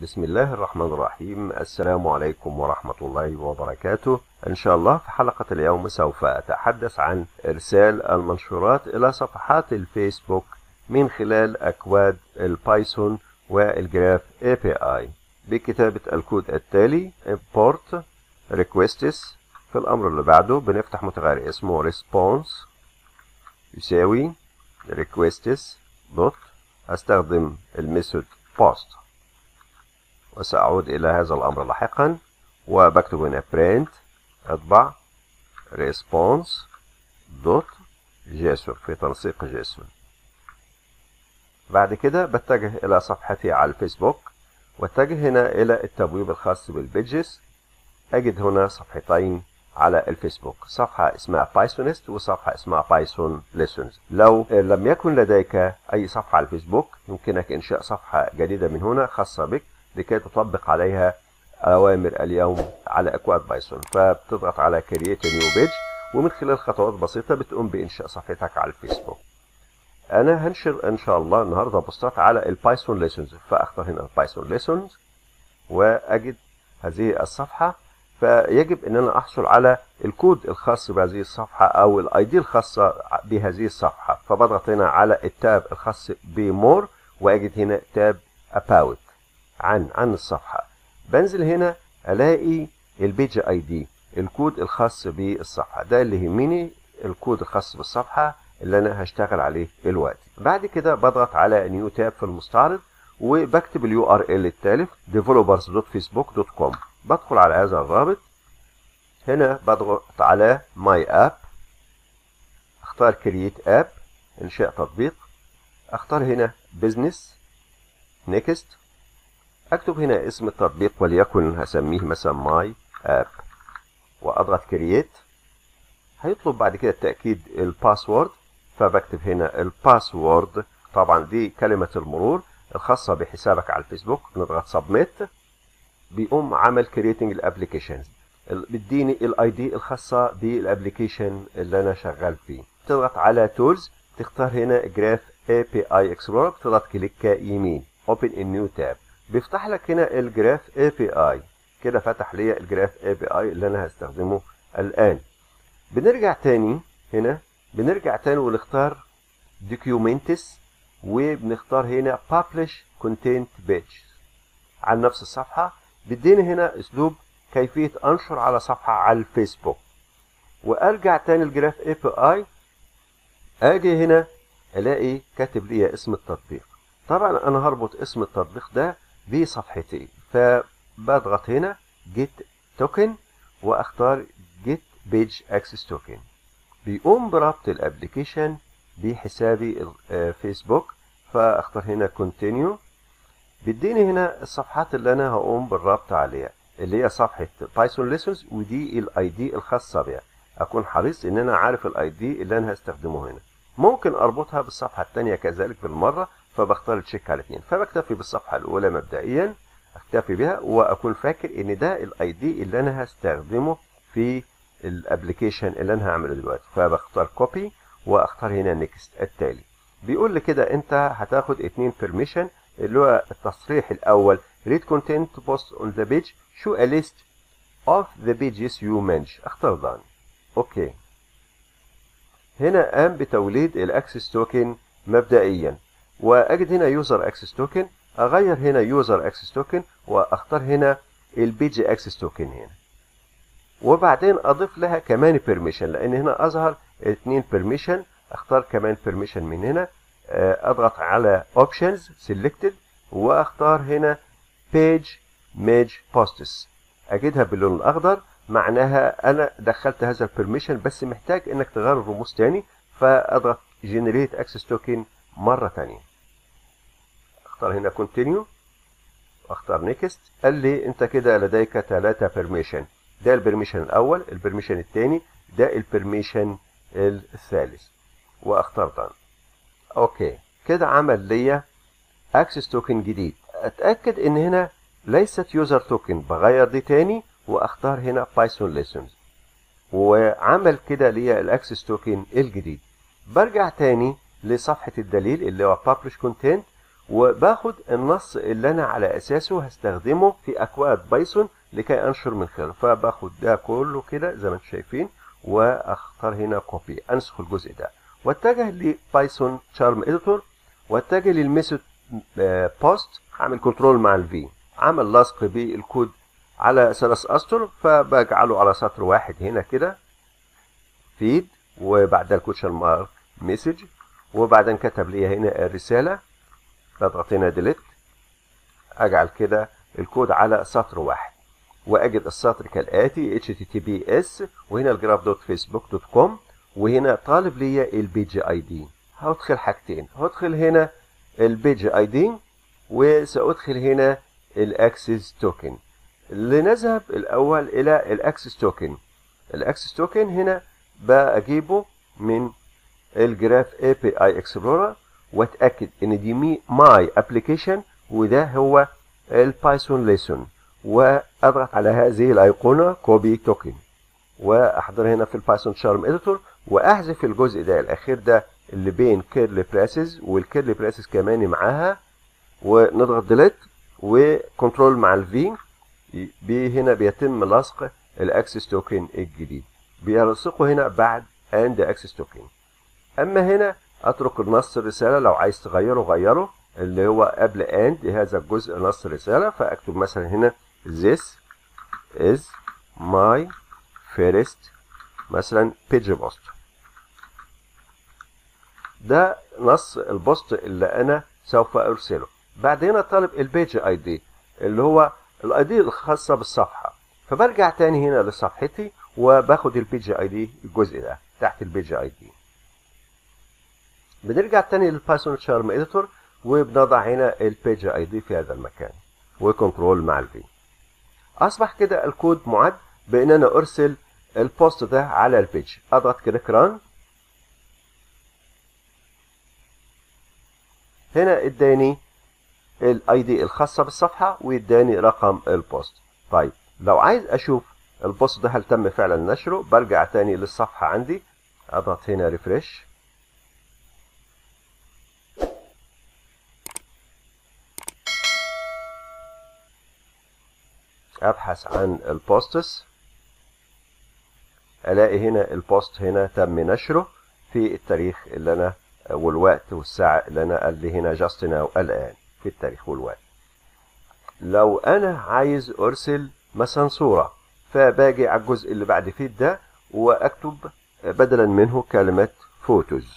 بسم الله الرحمن الرحيم السلام عليكم ورحمة الله وبركاته إن شاء الله في حلقة اليوم سوف أتحدث عن إرسال المنشورات إلى صفحات الفيسبوك من خلال أكواد البايثون والجراف API بكتابة الكود التالي import requests في الأمر اللي بعده بنفتح متغير اسمه response يساوي requests دوت أستخدم الميثود post وسأعود إلى هذا الأمر لاحقا وبكتب هنا print أطبع response دوت جيسون في تنسيق جيسون بعد كده بتجه إلى صفحتي على الفيسبوك واتجه هنا إلى التبويب الخاص بالبيجز أجد هنا صفحتين على الفيسبوك صفحة اسمها بايثونست وصفحة اسمها بايثون ليسونز لو لم يكن لديك أي صفحة على الفيسبوك يمكنك إنشاء صفحة جديدة من هنا خاصة بك لكي تطبق عليها أوامر اليوم على أكواد بايثون فبتضغط على كرييت نيو بيج ومن خلال خطوات بسيطة بتقوم بإنشاء صفحتك على الفيسبوك أنا هنشر إن شاء الله النهاردة بوستات على البايثون ليسونز فأختار هنا البايثون ليسونز وأجد هذه الصفحة فيجب ان انا احصل على الكود الخاص بهذه الصفحة او الاي دي الخاصة بهذه الصفحة فبضغط هنا على التاب الخاص بمور واجد هنا تاب about عن عن الصفحة بنزل هنا الاقي البيج اي دي الكود الخاص بالصفحة ده اللي يهمني الكود الخاص بالصفحة اللي انا هشتغل عليه دلوقتي بعد كده بضغط على نيو تاب في المستعرض وبكتب اليو ار ال التالف developers.facebook.com بدخل على هذا الرابط هنا بضغط على ماي اب اختار كرييت اب انشاء تطبيق اختار هنا بزنس نيكست اكتب هنا اسم التطبيق وليكن هسميه مثلا ماي اب واضغط كرييت هيطلب بعد كده تاكيد الباسورد فبكتب هنا الباسورد طبعا دي كلمه المرور الخاصه بحسابك على الفيسبوك نضغط سبميت بيقوم عمل كرييتنج الابلكيشنز بيديني الاي دي الخاصه بالابلكيشن اللي انا شغال فيه تضغط على تولز تختار هنا جراف اي بي اي اكسبلورر بتضغط كليك يمين اوبن نيو تاب بيفتح لك هنا الجراف اي بي اي كده فتح لي الجراف اي بي اي اللي انا هستخدمه الان بنرجع تاني هنا بنرجع تاني ونختار دوكيومنتس وبنختار هنا publish content page على نفس الصفحه بيديني هنا اسلوب كيفيه انشر على صفحه على الفيسبوك وارجع تاني الجراف اي بي اي اجي هنا الاقي كاتب لي اسم التطبيق طبعا انا هربط اسم التطبيق ده بصفحتي فبضغط هنا get token واختار get page access token بيقوم بربط الابلكيشن بحسابي فيسبوك فاختار هنا continue بيديني هنا الصفحات اللي انا هقوم بالربط عليها اللي هي صفحه بايثون ليسونز ودي الاي دي الخاصه بها اكون حريص ان انا عارف الاي دي اللي انا هستخدمه هنا ممكن اربطها بالصفحه الثانيه كذلك بالمره فبختار تشيك على الاثنين فبكتفي بالصفحه الاولى مبدئيا اكتفي بها واكون فاكر ان ده الاي دي اللي انا هستخدمه في الابلكيشن اللي انا هعمله دلوقتي فبختار كوبي واختار هنا نيكست التالي بيقول لي كده انت هتاخد اتنين بيرميشن اللي هو التصريح الاول read content post on the page show a list of the pages you manage اختار done اوكي هنا قام بتوليد الاكسس توكن مبدئيا واجد هنا يوزر اكسس توكن اغير هنا يوزر اكسس توكن واختار هنا البيج اكسس توكن هنا وبعدين اضيف لها كمان بيرميشن لان هنا اظهر اتنين بيرميشن اختار كمان بيرميشن من هنا اضغط على اوبشنز سيلكتد واختار هنا page mage posts اجدها باللون الاخضر معناها انا دخلت هذا البرميشن بس محتاج انك تغير الرموز تاني فاضغط generate access token مره تانية اختار هنا continue واختار next قال لي انت كده لديك ثلاثة بيرميشن ده البرميشن الاول البرميشن الثاني ده البرميشن الثالث واختار done اوكي كده عمل ليا اكسس توكن جديد اتاكد ان هنا ليست يوزر توكن بغير دي تاني واختار هنا بايثون ليسونز وعمل كده ليا الاكسس توكن الجديد برجع تاني لصفحة الدليل اللي هو publish content وباخد النص اللي انا على اساسه هستخدمه في اكواد بايثون لكي انشر من خلاله فباخد ده كله كده زي ما انتم شايفين واختار هنا كوبي انسخ الجزء ده واتجه لبايثون شارم اديتور واتجه للميثود بوست اعمل كنترول مع الفي عمل لصق بالكود على ثلاث اسطر فبجعله على سطر واحد هنا كده فيد وبعدها الكوتشن مارك مسج وبعدين كتب لي هنا الرساله بضغط هنا ديليت اجعل كده الكود على سطر واحد واجد السطر كالاتي https وهنا الجراف دوت فيسبوك دوت كوم وهنا طالب لي البيج اي دي هدخل حاجتين هدخل هنا البيج اي دي وسأدخل هنا الاكسس توكن لنذهب الاول الى الاكسس توكن الاكسس توكن هنا بجيبه من الجراف اي بي اي اكسبلورر واتاكد ان دي مي ماي ابلكيشن وده هو البايثون ليسون واضغط على هذه الايقونه كوبي توكن واحضر هنا في البايثون شارم اديتور واحذف الجزء ده الاخير ده اللي بين كيرلي براسز والكيرلي براسز كمان معاها ونضغط ديليت وكنترول مع الفي هنا بيتم لصق الاكسس توكن الجديد بيلصقه هنا بعد اند اكسس توكن اما هنا اترك النص الرساله لو عايز تغيره غيره اللي هو قبل اند هذا الجزء نص رساله فاكتب مثلا هنا this is my first مثلا page post ده نص البوست اللي انا سوف ارسله بعد هنا طالب البيج اي دي اللي هو الاي دي الخاصه بالصفحه فبرجع تاني هنا لصفحتي وباخد البيج اي دي الجزء ده تحت البيج اي دي بنرجع تاني للبايثون شارم اديتور وبنضع هنا البيج اي دي في هذا المكان وكنترول مع الفي اصبح كده الكود معد بان انا ارسل البوست ده على البيج اضغط كليك ران هنا اداني الاي دي الخاصه بالصفحه واداني رقم البوست طيب لو عايز اشوف البوست ده هل تم فعلا نشره برجع تاني للصفحه عندي اضغط هنا ريفرش ابحث عن البوستس الاقي هنا البوست هنا تم نشره في التاريخ اللي انا والوقت والساعة اللي انا قال لي هنا جاست ناو الان في التاريخ والوقت لو انا عايز ارسل مثلا صورة فباجي على الجزء اللي بعد فيد ده واكتب بدلا منه كلمة فوتوز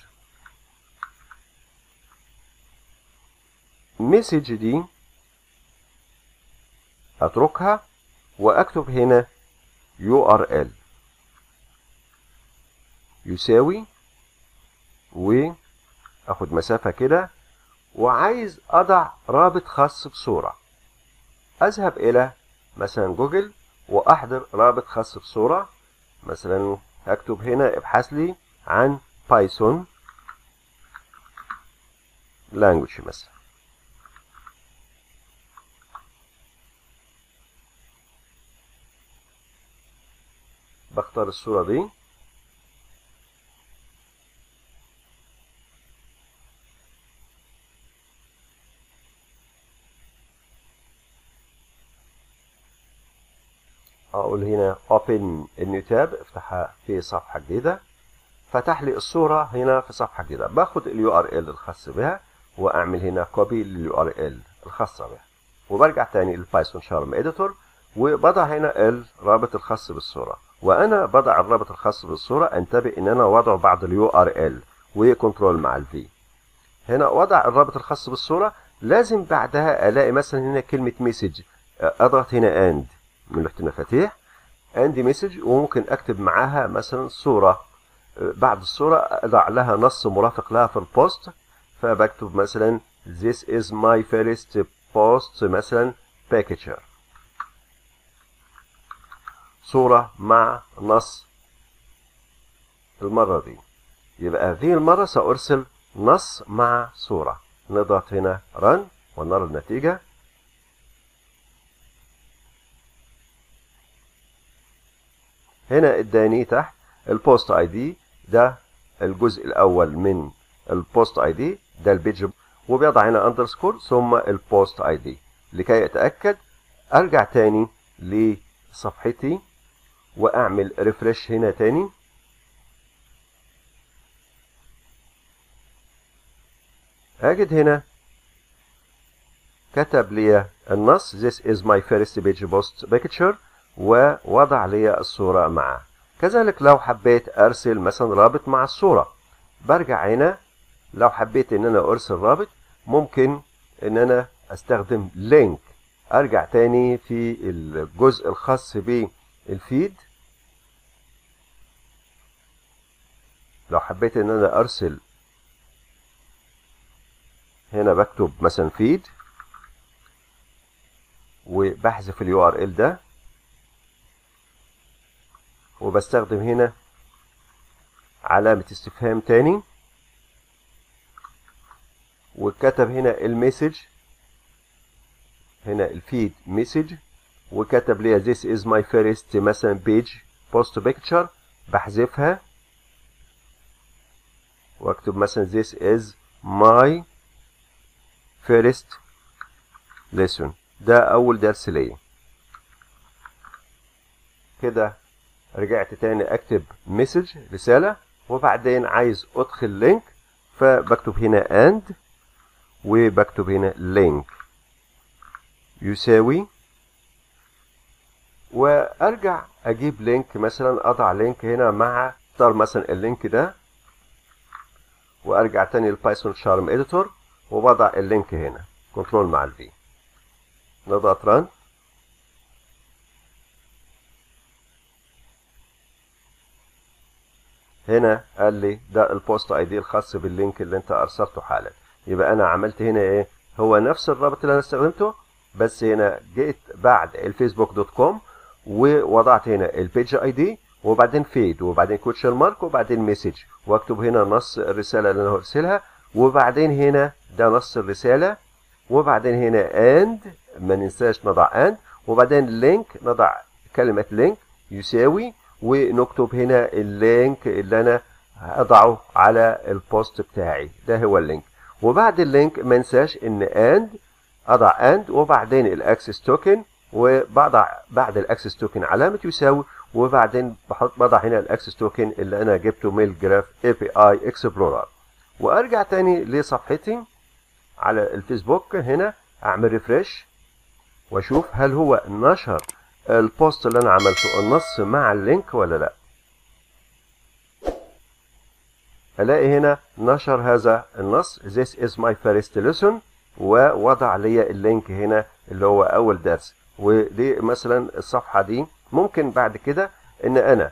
مسج دي اتركها واكتب هنا URL يساوي واخد مسافة كده وعايز اضع رابط خاص بصورة اذهب الى مثلا جوجل واحضر رابط خاص بصورة مثلا هكتب هنا ابحث لي عن بايثون لانجوج مثلا بختار الصورة دي اقول هنا open النيو تاب افتحها في صفحة جديدة فتح لي الصورة هنا في صفحة جديدة باخد اليو ار ال الخاص بها واعمل هنا كوبي لليو ار ال الخاصة بها وبرجع تاني للبايثون شارم اديتور وبضع هنا الرابط الخاص بالصورة وانا بضع الرابط الخاص بالصورة انتبه ان انا وضع بعد اليو ار ال وكنترول مع الفي هنا وضع الرابط الخاص بالصورة لازم بعدها الاقي مثلا هنا كلمة مسج اضغط هنا اند من لوحة المفاتيح اند مسج وممكن اكتب معاها مثلا صورة بعد الصورة اضع لها نص مرافق لها في البوست فبكتب مثلا this is my first post مثلا picture صورة مع نص المرة دي يبقى هذه المرة سأرسل نص مع صورة نضغط هنا run ونرى النتيجة هنا اداني تحت البوست اي دي ده الجزء الاول من البوست اي دي ده البيج وبيضع هنا اندرسكور ثم البوست اي دي لكي اتاكد ارجع تاني لصفحتي واعمل ريفرش هنا تاني اجد هنا كتب لي النص this is my first page post picture ووضع لي الصورة معه كذلك لو حبيت ارسل مثلا رابط مع الصورة برجع هنا لو حبيت ان انا ارسل رابط ممكن ان انا استخدم لينك ارجع تاني في الجزء الخاص بالفيد لو حبيت ان انا ارسل هنا بكتب مثلا فيد وبحذف اليو ار ال ده وبستخدم هنا علامة استفهام تاني وكتب هنا المسج هنا الفيد مسج وكتب لي this is my first مثلا page post picture بحذفها واكتب مثلا this is my first lesson ده اول درس ليا كده رجعت تاني اكتب مسج رسالة وبعدين عايز ادخل لينك فبكتب هنا and وبكتب هنا link يساوي وارجع اجيب لينك مثلا اضع لينك هنا مع اختار مثلا اللينك ده وارجع تاني للبايثون شارم اديتور وبضع اللينك هنا كنترول مع الفي نضغط ران هنا قال لي ده البوست اي دي الخاص باللينك اللي انت ارسلته حالا يبقى انا عملت هنا ايه هو نفس الرابط اللي انا استخدمته بس هنا جيت بعد الفيسبوك دوت كوم ووضعت هنا البيج اي دي وبعدين فيد وبعدين كوتشن مارك وبعدين مسج واكتب هنا نص الرساله اللي انا هرسلها وبعدين هنا ده نص الرساله وبعدين هنا اند ما ننساش نضع اند وبعدين لينك نضع كلمه لينك يساوي ونكتب هنا اللينك اللي انا اضعه على البوست بتاعي ده هو اللينك وبعد اللينك ما انساش ان اند اضع اند وبعدين الاكسس توكن وبضع بعد الاكسس توكن علامه يساوي وبعدين بحط بضع هنا الاكسس توكن اللي انا جبته من الجراف اي بي اي اكسبلورر وارجع تاني لصفحتي على الفيسبوك هنا اعمل ريفرش واشوف هل هو نشر البوست اللي انا عملته النص مع اللينك ولا لا الاقي هنا نشر هذا النص this is my first lesson ووضع لي اللينك هنا اللي هو اول درس ودي مثلا الصفحه دي ممكن بعد كده ان انا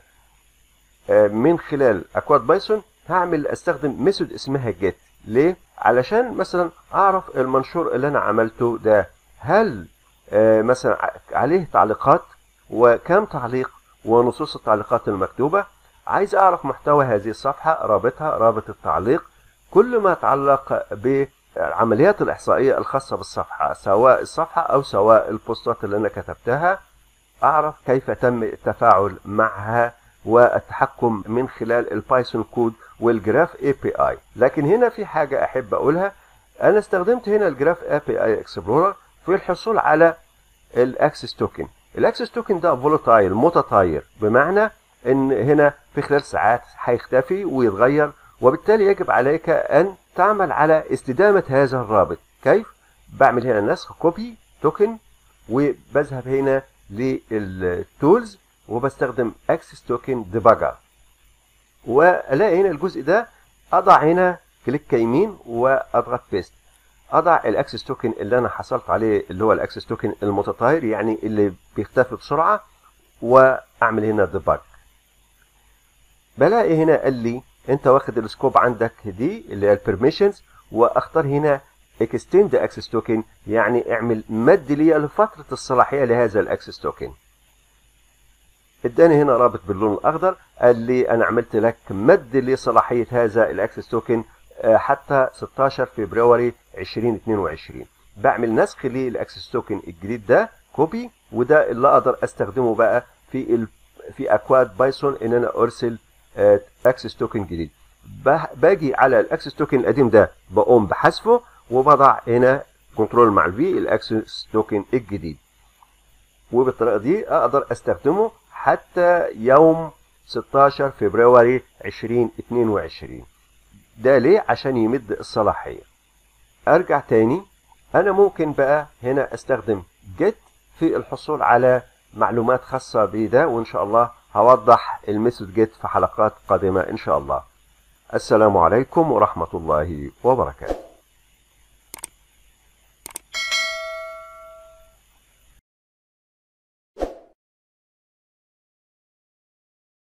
من خلال اكواد بايثون هعمل استخدم ميثود اسمها جيت ليه علشان مثلا اعرف المنشور اللي انا عملته ده هل مثلا عليه تعليقات وكم تعليق ونصوص التعليقات المكتوبه عايز اعرف محتوى هذه الصفحه رابطها رابط التعليق كل ما يتعلق بالعمليات الاحصائيه الخاصه بالصفحه سواء الصفحه او سواء البوستات اللي انا كتبتها اعرف كيف تم التفاعل معها والتحكم من خلال البايثون كود والجراف اي بي اي لكن هنا في حاجه احب اقولها انا استخدمت هنا الجراف اي بي اي اكسبلورر في الحصول على الاكسس توكن الاكسس توكن ده فولاتايل متطاير بمعنى ان هنا في خلال ساعات هيختفي ويتغير وبالتالي يجب عليك ان تعمل على استدامه هذا الرابط كيف بعمل هنا نسخ كوبي توكن وبذهب هنا للتولز وبستخدم اكسس توكن ديباجر والاقي هنا الجزء ده اضع هنا كليك يمين واضغط بيست اضع الاكسس توكن اللي انا حصلت عليه اللي هو الاكسس توكن المتطاير يعني اللي بيختفي بسرعه واعمل هنا ديباج بلاقي هنا قال لي انت واخد السكوب عندك دي اللي هي البرميشنز واختار هنا اكستند اكسس توكن يعني اعمل مد لي لفتره الصلاحيه لهذا الاكسس توكن اداني هنا رابط باللون الاخضر قال لي انا عملت لك مد لصلاحيه هذا الاكسس توكن حتى 16 فبراير 2022 بعمل نسخ للاكسس توكن الجديد ده كوبي وده اللي اقدر استخدمه بقى في ال... في اكواد بايثون ان انا ارسل اكسس توكن جديد باجي على الاكسس توكن القديم ده بقوم بحذفه وبضع هنا كنترول مع الفي الاكسس توكن الجديد وبالطريقه دي اقدر استخدمه حتى يوم 16 فبراير 2022 ده ليه عشان يمد الصلاحيه ارجع تاني انا ممكن بقى هنا استخدم جيت في الحصول على معلومات خاصه بده وان شاء الله هوضح الميثود جيت في حلقات قادمه ان شاء الله السلام عليكم ورحمه الله وبركاته